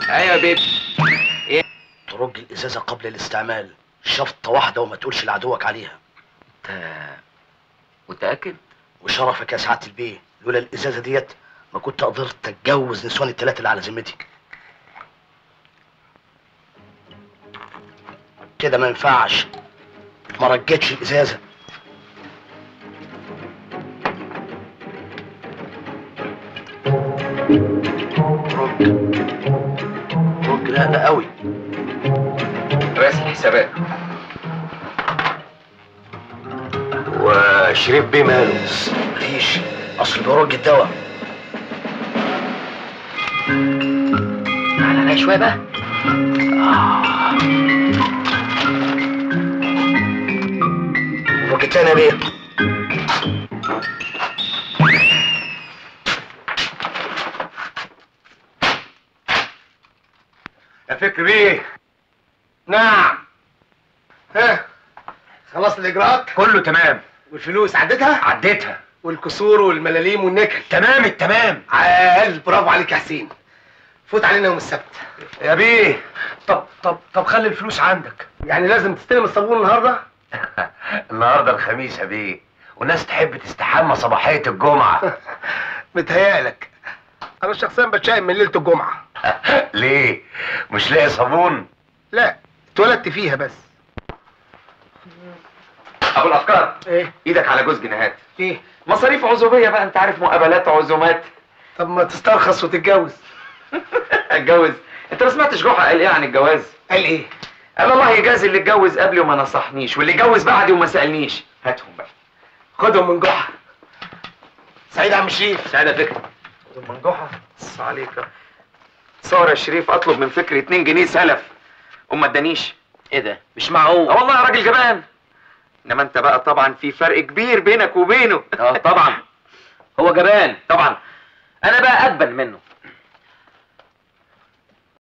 ايوه يا بيبي ترج الازازه قبل الاستعمال شفطه واحده وما تقولش لعدوك عليها انت متاكد وشرفك يا سعاده البيه لولا الازازه ديت ما كنت قدرت اتجوز نسوان الثلاثه اللي على ذمتي كده ما ينفعش ما رجتش الازازه رج رج لا لا قوي راسل الحسابات وشريف بيه ماله مفيش اصل بيرج الدواء على شويه بقى رج التاني يا بيه يا فكر بيه نعم ها خلاص الاجراءات كله تمام والفلوس عدتها عديتها والكسور والملاليم والنكل تمام التمام عال برافو عليك يا حسين فوت علينا يوم السبت يا بيه طب طب طب خلي الفلوس عندك يعني لازم تستلم الصابون النهارده النهارده الخميس يا بيه والناس تحب تستحمى صباحيه الجمعه متهيألك انا شخصيا بتشائم من ليله الجمعه ليه مش لاقي صابون لا اتولدت فيها بس ابو الافكار ايه ايدك على جوز جنيهات ايه مصاريف عزوبيه بقى انت عارف مقابلات عزومات طب ما تسترخص وتتجوز اتجوز انت ما سمعتش جحا قال ايه عن الجواز قال ايه قال الله يجازي اللي اتجوز قبلي وما نصحنيش واللي اتجوز بعدي وما سالنيش هاتهم بقى خدهم من جحا سعيد عم شريف سعاده فكري خدهم من جحا بص عليك صار يا شريف اطلب من فكري 2 جنيه سلف وما ادانيش ايه ده مش معقول اه والله يا راجل جبان انما انت بقى طبعا في فرق كبير بينك وبينه اه طبعا هو جبان طبعا انا بقى اجبن منه